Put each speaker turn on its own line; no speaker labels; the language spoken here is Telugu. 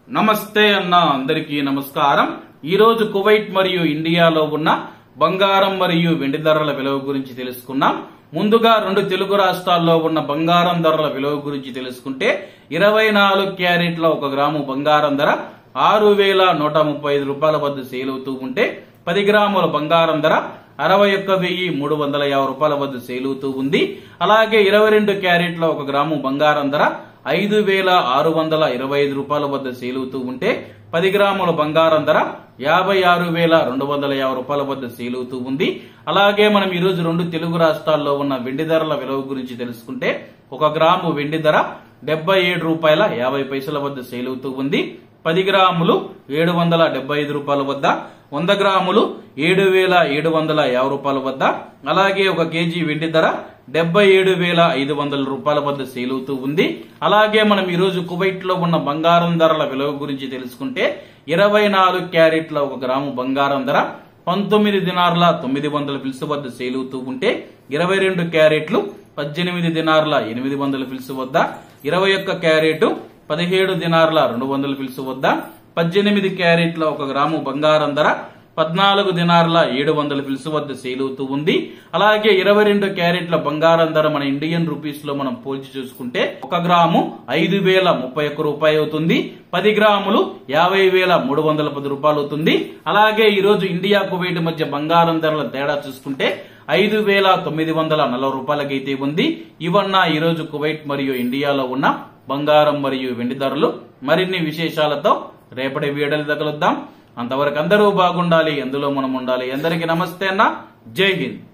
నమస్తే అన్న అందరికీ నమస్కారం ఈ రోజు కువైట్ మరియు ఇండియాలో ఉన్న బంగారం మరియు వెండి ధరల విలువ గురించి తెలుసుకున్నాం ముందుగా రెండు తెలుగు రాష్ట్రాల్లో ఉన్న బంగారం ధరల విలువ గురించి తెలుసుకుంటే ఇరవై నాలుగు క్యారెట్ల ఒక గ్రాము బంగారం ధర ఆరు వేల నూట ముప్పై ఐదు రూపాయల వద్ద సేల్ అవుతూ ఉంటే పది గ్రాముల బంగారం ధర అరవై ఒక్క వెయ్యి మూడు వందల యాభై రూపాయల వద్ద సేల్ అవుతూ ఉంది అలాగే ఇరవై రెండు క్యారెట్ల ఒక గ్రాము బంగారం ధర ఐదు వేల ఆరు వందల ఇరవై ఐదు రూపాయల వద్ద సేల్ అవుతూ ఉంటే పది గ్రాముల బంగారం ధర యాభై ఆరు వేల రెండు వందల యాభై రూపాయల వద్ద సేల్ అవుతూ ఉంది అలాగే మనం ఈ రోజు రెండు తెలుగు రాష్ట్రాల్లో ఉన్న వెండి ధరల విలువ గురించి తెలుసుకుంటే ఒక గ్రాము వెండి ధర డెబ్బై ఏడు రూపాయల యాభై పైసల వద్ద సేల్ అవుతూ ఉంది పది గ్రాములు ఏడు వందల డెబ్బై ఐదు రూపాయల వద్ద వంద గ్రాములు ఏడు వేల ఏడు వందల యాభై రూపాయల వద్ద అలాగే ఒక కేజీ వెండి ధర డెబ్బై ఏడు వేల ఐదు వందల రూపాయల వద్ద సేల్ అవుతూ ఉంది అలాగే మనం ఈ రోజు కువైట్ లో ఉన్న బంగారం ధరల విలువ గురించి తెలుసుకుంటే ఇరవై నాలుగు క్యారెట్ల ఒక గ్రాము బంగారం ధర పంతొమ్మిది దినార్ల తొమ్మిది వందల పిలుసు వద్ద సేల్ అవుతూ ఉంటే ఇరవై రెండు క్యారెట్లు పద్దెనిమిది దినార్ల ఎనిమిది వందల పిలుసు వద్ద ఇరవై ఒక్క క్యారెట్ పదిహేడు దినార్ల రెండు వందల పిలుసు వద్ద పద్దెనిమిది క్యారెట్ల ఒక గ్రాము బంగారం ధర పద్నాలుగు దినార్ల ఏడు వందల పిలుసు వద్ద సేల్ అవుతూ ఉంది అలాగే ఇరవై రెండు క్యారెట్ల బంగారం ధర మన ఇండియన్ రూపీస్ లో మనం పోల్చి చూసుకుంటే ఒక గ్రాము ఐదు వేల ముప్పై ఒక్క రూపాయి అవుతుంది పది గ్రాములు యాభై వేల మూడు వందల పది రూపాయలు అవుతుంది అలాగే ఈ రోజు ఇండియా కువైట్ మధ్య బంగారం ధరల తేడా చూసుకుంటే ఐదు వేల తొమ్మిది వందల నలభై రూపాయలకైతే ఉంది ఇవన్న ఈ రోజు కువైట్ మరియు ఇండియాలో ఉన్న బంగారం మరియు వెండి ధరలు మరిన్ని విశేషాలతో రేపటి వీడియోలు తగులుద్దాం అంతవరకు అందరూ బాగుండాలి ఎందులో మనం ఉండాలి అందరికీ నమస్తే అన్న జై హింద్